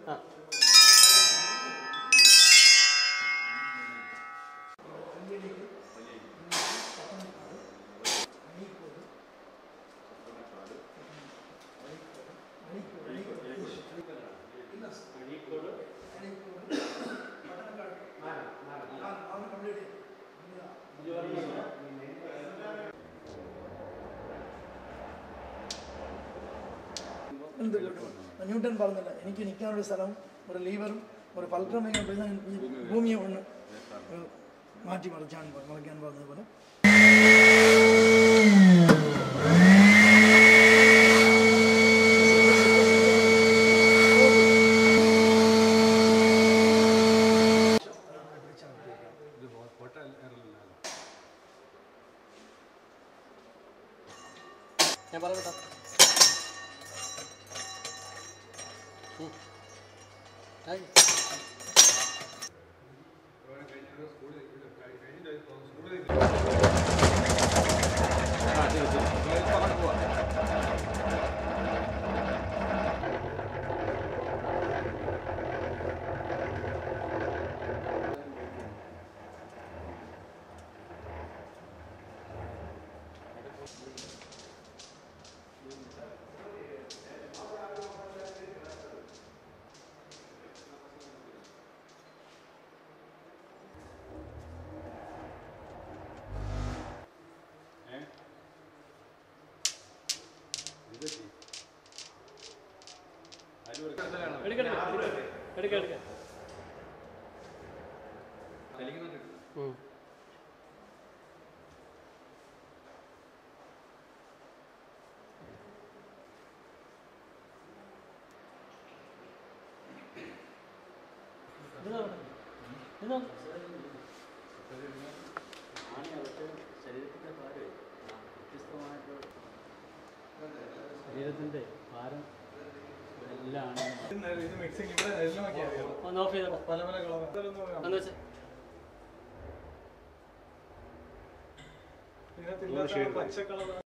ആ എന്ത് കിട്ടും ന്യൂട്ടൺ പറഞ്ഞില്ല എനിക്ക് നിൽക്കാനൊരു സ്ഥലം ഒരു ലീവറും ഒരു പൽക്രമയും ഭൂമിയെ ഒന്ന് മാറ്റി മറിച്ചാൻ മറിക്കാൻ പറഞ്ഞതുപോലെ ഞാൻ പറഞ്ഞോ എടുക്ക എടുക്ക എടുക്ക ഉം. ഇതാ ഇതാ ശരീരത്തിൻ്റെ ഭാരം എല്ലാം ആണ് ഇത് മിക്സിംഗ് ഇവിടെ എല്ലാം ഒക്കെ അറിയാം ഒന്ന് ഓഫ് ചെയ്തോ പല പല കളർ ഒന്ന് വെച്ച് ഇതിനകത്ത് ഇല്ലാത്ത പച്ച കളർ